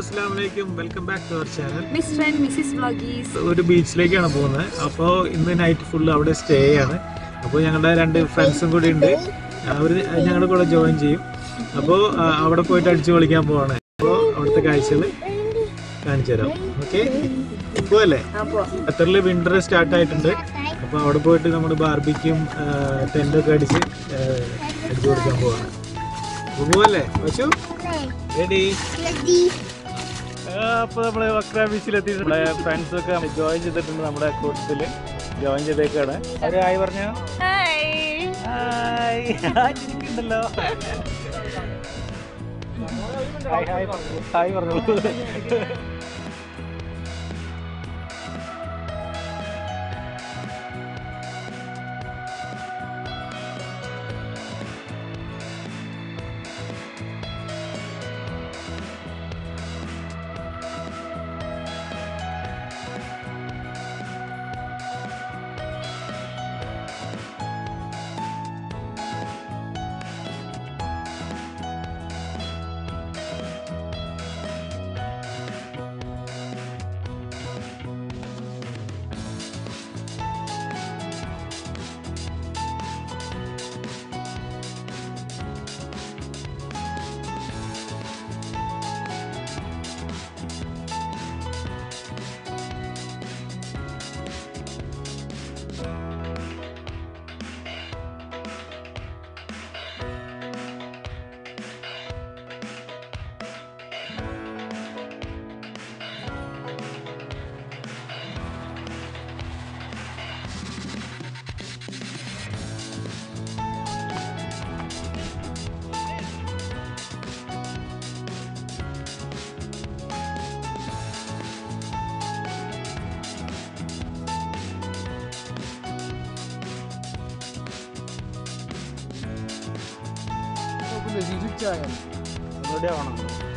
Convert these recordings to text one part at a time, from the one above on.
അസ്സാം വലൈക്കും welcome back to our channel mister and missus Vlogies ഒരു ബീച്ചിലേക്കാണ് പോകുന്നത് അപ്പോൾ ഇന്ന് നൈറ്റ് ഫുള്ള് അവിടെ സ്റ്റേ ആണ് അപ്പോൾ ഞങ്ങളുടെ രണ്ട് ഫ്രണ്ട്സും കൂടി ഉണ്ട് അവർ ഞങ്ങളുടെ കൂടെ ജോയിൻ ചെയ്യും അപ്പോൾ അവിടെ പോയിട്ട് അടിച്ചു പൊളിക്കാൻ പോവാണ് അപ്പോൾ അവിടുത്തെ കാഴ്ചകൾ കാണിച്ചു തരാം ഓക്കെ പോവല്ലേ ഖത്തറിൽ വിന്റർ സ്റ്റാർട്ട് ആയിട്ടുണ്ട് അപ്പോൾ അവിടെ പോയിട്ട് നമ്മൾ ബാർബിക്കും ടെൻ്റൊക്കെ അടിച്ച് ആ, അടിച്ചു കൊടുക്കാൻ പോവാണ് അപ്പോൾ പോവല്ലേ പശു റെഡി അപ്പൊ നമ്മള് വക്ര ബീച്ചിലെത്തി നമ്മുടെ ഫ്രണ്ട്സ് ഒക്കെ ജോയിൻ ചെയ്തിട്ടുണ്ട് നമ്മുടെ കൂട്ടത്തില് ജോയിൻ ചെയ്തേക്കാണ് അവര് ഹായ് പറഞ്ഞോ ഹായ് ചിരിക്കുന്നുണ്ടല്ലോ ഹായ് ഹായ് പറഞ്ഞു. ഹായ് പറഞ്ഞോളൂ ഇവിടെ ആവണം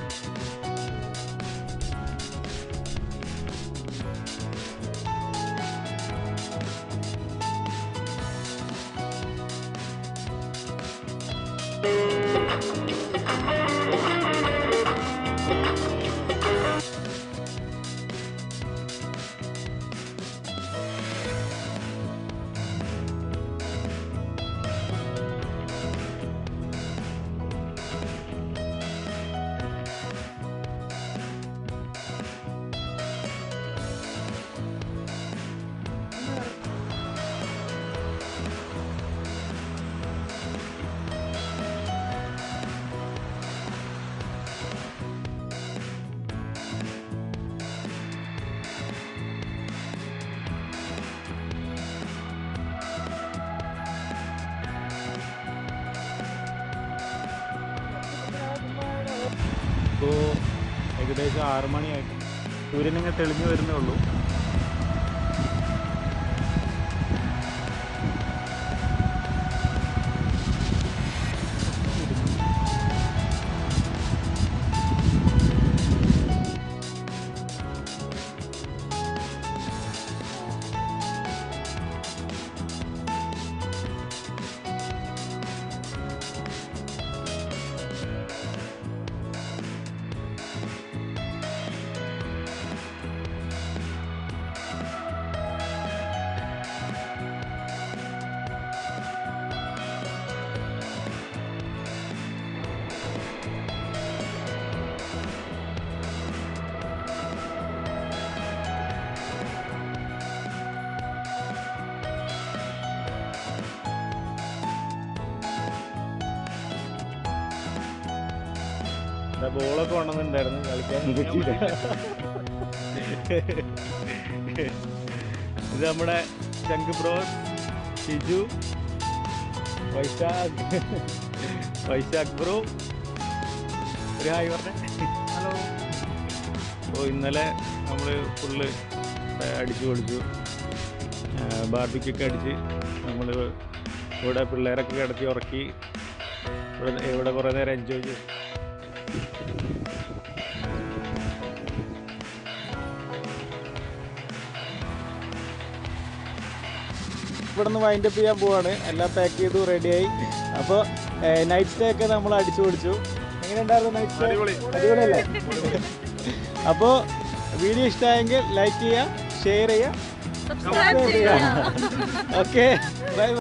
ഇപ്പോൾ ഏകദേശം ആറ് മണിയായിട്ട് സൂര്യൻ ഇങ്ങനെ തെളിഞ്ഞു വരുന്നേ ഉള്ളൂ ബോളൊക്കെ കൊണ്ടുവന്നിട്ടുണ്ടായിരുന്നു കളിക്കാൻ പറ്റിയില്ല ഇത് നമ്മുടെ ചങ്ക് ബ്രോ ഷിജു വൈശാഖ് വൈശാഖ് ബ്രോ ഒരു ഹായ് പറഞ്ഞേ ഹലോ ഓ ഇന്നലെ നമ്മൾ ഫുള്ള് അടിച്ചു പൊളിച്ചു ബാർബിക്കൊക്കെ അടിച്ച് നമ്മൾ ഇവിടെ പിള്ളേരൊക്കെ കിടത്തി ഉറക്കി ഇവിടെ ഇവിടെ കുറേ നേരം എൻജോയ് ചെയ്തു ഇവിടെ നിന്ന് വൈൻഡപ്പ് ചെയ്യാൻ പോവാണ് എല്ലാം പാക്ക് ചെയ്തു റെഡിയായി അപ്പോൾ നൈറ്റ് സ്റ്റേ ഒക്കെ നമ്മൾ അടിച്ചു പൊളിച്ചു എങ്ങനെയുണ്ടായിരുന്നു നൈറ്റ് സ്റ്റേ അടിപൊളിയല്ലേ അപ്പോൾ വീഡിയോ ഇഷ്ടമായെങ്കിൽ ലൈക്ക് ചെയ്യുക ഷെയർ ചെയ്യുക Subscribe ചെയ്യുക ഓക്കെ ബൈ